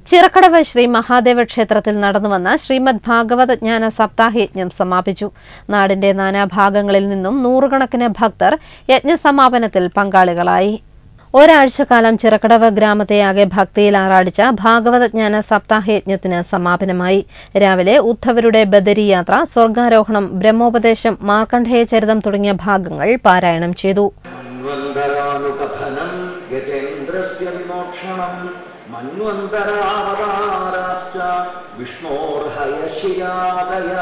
ചിറക്കടവ് ശ്രീ മഹാദേവ ക്ഷേത്രത്തിൽ നടന്നുവന്ന ശ്രീമദ് ഭാഗവത ജ്ഞാന സപ്താഹയജ്ഞം സമാപിച്ചു നാടിന്റെ നാനാഭാഗങ്ങളിൽ നിന്നും നൂറുകണക്കിന് ഭക്തർ യജ്ഞസമാപനത്തിൽ പങ്കാളികളായി ഒരാഴ്ചക്കാലം ചിറക്കടവ് ഗ്രാമത്തെയാകെ ഭക്തിയിൽ ആറാടിച്ച ഭാഗവതജ്ഞാന സപ്താഹയജ്ഞത്തിന് സമാപനമായി രാവിലെ ഉദ്ധവരുടെ ബദരി യാത്ര സ്വർഗാരോഹണം ബ്രഹ്മോപദേശം മാർക്കണ്ഡേയ ചരിതം തുടങ്ങിയ ഭാഗങ്ങൾ പാരായണം ചെയ്തു മന്വന്തരാനുപഥനം ഗജേന്ദ്രസ്യ വിമോക്ഷണം മന്വന്തരാവതാരാശ്ച വിഷ്ണോർഹയശിയാദയാ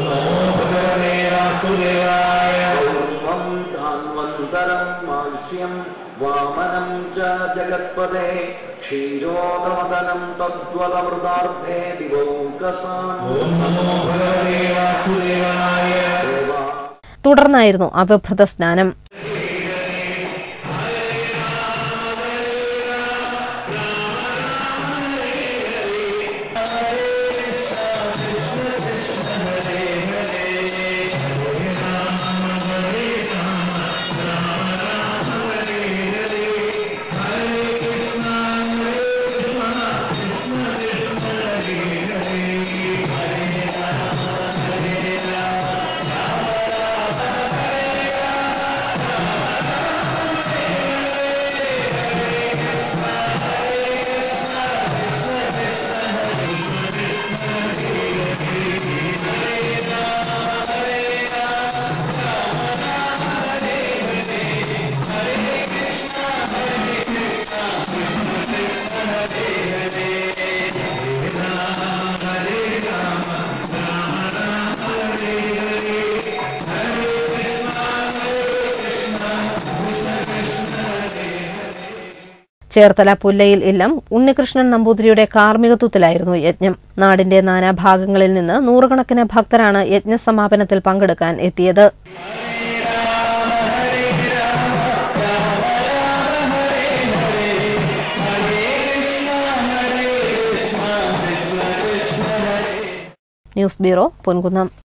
ൗമം ധാന്വന്തരം മാത്സ്യം വാമനം ച ജഗത്പദേ ക്ഷീരോദമദനം തദ്വതമൃതാർത്ഥേ ദിവൗകസാം ദേവാ തുടർന്നായിരുന്നു അവഭൃത സ്നാനം ചേർത്തല പുല്ലയിൽ ഇല്ലം ഉണ്ണികൃഷ്ണൻ നമ്പൂതിരിയുടെ കാർമ്മികത്വത്തിലായിരുന്നു യജ്ഞം നാടിന്റെ നാനാഭാഗങ്ങളിൽ നിന്ന് നൂറുകണക്കിന് ഭക്തരാണ് യജ്ഞസമാപനത്തിൽ പങ്കെടുക്കാൻ എത്തിയത് ന്യൂസ് ബ്യൂറോ പൊൻകുന്നം